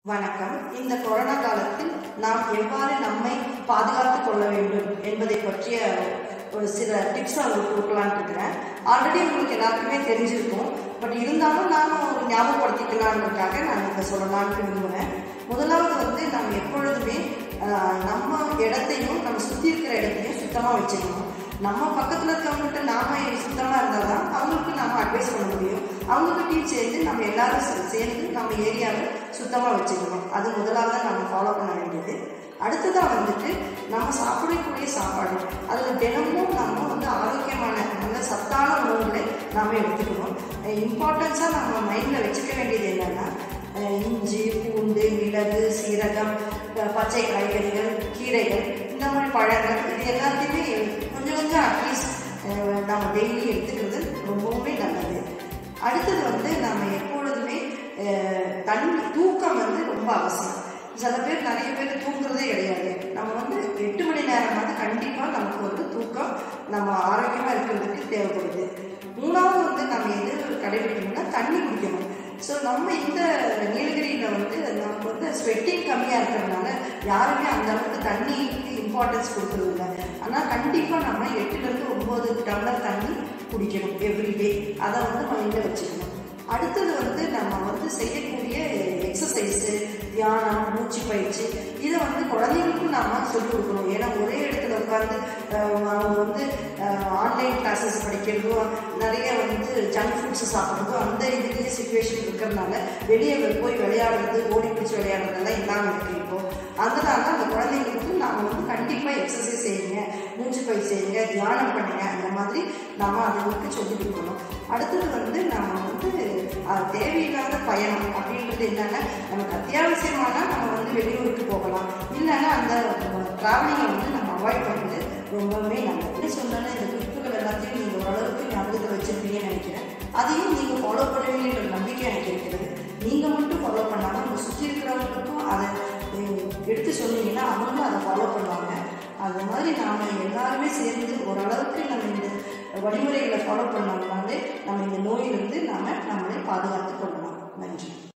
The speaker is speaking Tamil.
வணக்கம் இந்த கொரோனா காலத்தில் நாம் எவ்வாறு நம்மை பாதுகாத்துக் கொள்ள வேண்டும் என்பதை பற்றிய ஒரு சில டிப்ஸ் உங்களுக்கு கொடுக்கலான்னு இருக்கிறேன் ஆல்ரெடி உங்களுக்கு எல்லாருக்குமே தெரிஞ்சிருக்கும் பட் இருந்தாலும் நான் ஒரு ஞாபகப்படுத்திக்கலான்றதுக்காக நான் இதை சொல்லலாம்னு விரும்புகிறேன் முதலாவது வந்து நம்ம எப்பொழுதுமே ஆஹ், நம்ம இடத்தையும் நம்ம சுற்றி இருக்கிற இடத்தையும் சுத்தமாக வச்சுக்கணும் நம்ம பக்கத்தில் இருக்கவங்ககிட்ட நாம சுத்தமாக இருந்தால் தான் அவங்களுக்கு நாம அட்வைஸ் பண்ண முடியும் அவங்ககிட்டயும் சேர்ந்து நம்ம எல்லாரும் சே- சேர்ந்து நம்ம ஏரியாவை சுத்தமாக வச்சுக்கணும் அது முதலாவது நம்ம ஃபாலோ பண்ண வேண்டியது அடுத்ததாக வந்துட்டு நம்ம சாப்பிடக்கூடிய சாப்பாடு அதில் தினமும் நம்ம வந்து ஆரோக்கியமான நல்ல சத்தான உணவுகளை நாம் எடுத்துக்கணும் இம்பார்ட்டன்ஸாக நம்ம மைண்டில் வச்சுக்க வேண்டியது என்னென்னா அஹ் இஞ்சி பூண்டு மிளகு சீரகம் அஹ் பச்சை காய்கறிகள் கீரைகள் இந்த மாதிரி பழங்கள் இது எல்லாத்தையுமே கொஞ்சம் கொஞ்சம் அட்லீஸ்ட் நம்ம டெய்லி எடுத்துக்கிறது ரொம்பவுமே நல்லது அடுத்தது வந்து நம்ம எப்பொழுதுமே அஹ், தண்ணி தூக்கம் வந்து ரொம்ப அவசியம் சில பேர் நிறைய பேர் தூங்குறதே கிடையாது நம்ம வந்து எட்டு மணி நேரமாவது கண்டிப்பாக நமக்கு வந்து தூக்கம் நம்ம ஆரோக்கியமாக இருக்கிறதுக்கு தேவைப்படுது மூணாவது வந்து நம்ம எது கடைபிடிக்கணும்னா தண்ணி குடிக்கணும் ஸோ நம்ம இந்த நீலகிரியில் வந்து நமக்கு வந்து ஸ்வெட்டிங் கம்மியாக இருக்கிறதுனால யாருமே அந்த அளவுக்கு தண்ணிக்கு இம்பார்ட்டன்ஸ் கொடுக்குறது இல்லை ஆனால் கண்டிப்பாக நம்ம எட்டுலேருந்து ஒம்பது டம்ளர் தண்ணி குடிக்கணும் எவ்ரிடே அதை வந்து மைண்டில் வச்சுக்கணும் அடுத்தது வந்து நம்ம வந்து செய்யக்கூடிய எக்ஸசைஸு தியானம் மூச்சு பயிற்சி இதை வந்து குழந்தைங்களுக்கும் நாம சொல்லிக் கொடுக்கணும் ஏன்னா ஒரே இடத்துல உட்காந்து அவங்க வந்து ஆன்லைன் கிளாஸஸ் படிக்கிறதோ நிறைய வந்து ஜங்க் ஃபுட்ஸ் சாப்பிட்றதோ அந்த இதுலேயே சுச்சுவேஷன் இருக்கிறதுனால வெளியே போய் விளையாடுறது ஓடி பிடிச்சி விளையாடுறதெல்லாம் இல்லாமல் இருக்கு இப்போ அதனால அந்த குழந்தைங்களுக்கு நாம வந்து கண்டிப்பாக எக்ஸசைஸ் செய்யுங்க மூச்சு பயிற்சி செய்யுங்க தியானம் பண்ணுங்க அந்த மாதிரி நாம அதுங்களுக்கு சொல்லிக் கொடுக்கணும் அடுத்தது வந்து நம்ம வந்து அஹ், தேவையில்லாத பயணம் அப்படின்றது என்னன்னா நமக்கு அத்தியாவசியமான நம்ம வந்து வெளியூருக்கு போகலாம் இல்லைன்னா அந்த ட்ராவலிங்கை வந்து நம்ம அவாய்ட் பண்ணுறது ரொம்பவே நல்லது சொன்னாலும் இந்த குறிப்புகள் எல்லாத்தையும் நீங்கள் ஓரளவுக்கு ஞாபகத்தில் வச்சிருப்பீங்கன்னு நினைக்கிறேன் அதையும் நீங்கள் ஃபாலோ பண்ணுவீங்கன்ற நம்பிக்கை எனக்கு இருக்கிறது நீங்கள் மட்டும் ஃபாலோ பண்ணாமல் உங்கள் சுற்றி இருக்கிறவங்களுக்கும் அதை அஹ், எடுத்து சொன்னீங்கன்னா அவங்களும் அதை ஃபாலோ பண்ணுவாங்க அது மாதிரி நாம் எல்லாருமே சேர்ந்து ஓரளவுக்கு நம்ம இந்த வழிமுறைகளை ஃபாலோ பண்ணோம்னாலே நம்ம இந்த நோயிலிருந்து நாம் நம்மளை பாதுகாத்து கொள்ளலாம் நன்றி